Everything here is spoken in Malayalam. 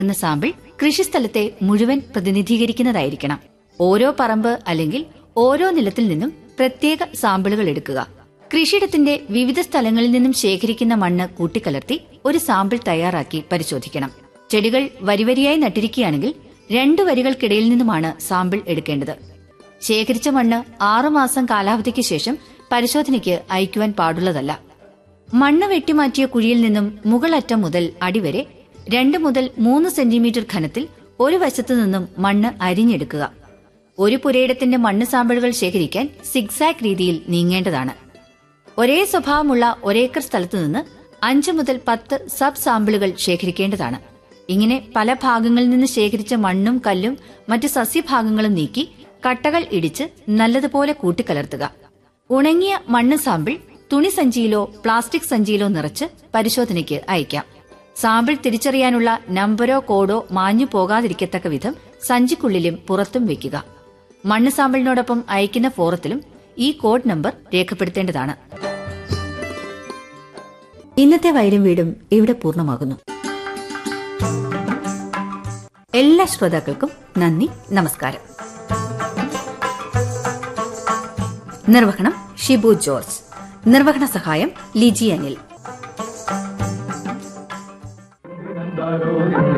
എന്ന സാമ്പിൾ കൃഷിസ്ഥലത്തെ മുഴുവൻ പ്രതിനിധീകരിക്കുന്നതായിരിക്കണം ഓരോ പറമ്പ് അല്ലെങ്കിൽ ഓരോ നിലത്തിൽ നിന്നും പ്രത്യേക സാമ്പിളുകൾ എടുക്കുക കൃഷിയിടത്തിന്റെ വിവിധ സ്ഥലങ്ങളിൽ നിന്നും ശേഖരിക്കുന്ന മണ്ണ് കൂട്ടിക്കലർത്തി ഒരു സാമ്പിൾ തയ്യാറാക്കി പരിശോധിക്കണം ചെടികൾ വരിവരിയായി നട്ടിരിക്കുകയാണെങ്കിൽ രണ്ടു വരികൾക്കിടയിൽ നിന്നുമാണ് സാമ്പിൾ എടുക്കേണ്ടത് ശേഖരിച്ച മണ്ണ് ആറുമാസം കാലാവധിക്ക് ശേഷം പരിശോധനയ്ക്ക് അയക്കുവാൻ പാടുള്ളതല്ല മണ്ണ് വെട്ടിമാറ്റിയ കുഴിയിൽ നിന്നും മുകളറ്റം മുതൽ അടിവരെ രണ്ട് മുതൽ മൂന്ന് സെന്റിമീറ്റർ ഘനത്തിൽ ഒരു വശത്തു നിന്നും മണ്ണ് അരിഞ്ഞെടുക്കുക ഒരു പുരയിടത്തിന്റെ മണ്ണ് സാമ്പിളുകൾ ശേഖരിക്കാൻ സിഗ്സാക് രീതിയിൽ നീങ്ങേണ്ടതാണ് ഒരേ സ്വഭാവമുള്ള ഒരേക്കർ സ്ഥലത്തു നിന്ന് അഞ്ച് മുതൽ പത്ത് സബ് സാമ്പിളുകൾ ശേഖരിക്കേണ്ടതാണ് ഇങ്ങനെ പല ഭാഗങ്ങളിൽ നിന്ന് ശേഖരിച്ച മണ്ണും കല്ലും മറ്റ് സസ്യഭാഗങ്ങളും നീക്കി കട്ടകൾ ഇടിച്ച് നല്ലതുപോലെ കൂട്ടിക്കലർത്തുക ഉണങ്ങിയ മണ്ണ് സാമ്പിൾ തുണി സഞ്ചിയിലോ പ്ലാസ്റ്റിക് സഞ്ചിയിലോ നിറച്ച് പരിശോധനയ്ക്ക് അയക്കാം സാമ്പിൾ തിരിച്ചറിയാനുള്ള നമ്പരോ കോഡോ മാഞ്ഞു പോകാതിരിക്കത്തക്ക വിധം സഞ്ചിക്കുള്ളിലും പുറത്തും വെക്കുക മണ്ണ് സാമ്പിളിനോടൊപ്പം അയക്കുന്ന ഫോറത്തിലും ഈ കോഡ് നമ്പർ രേഖപ്പെടുത്തേണ്ടതാണ് ഇന്നത്തെ വയലും വീടും ഇവിടെ പൂർണ്ണമാകുന്നു എല്ലാ ശ്രോതാക്കൾക്കും നന്ദി നമസ്കാരം നിർവഹണം ഷിബു ജോർജ് നിർവഹണ സഹായം ലിജി അനിൽ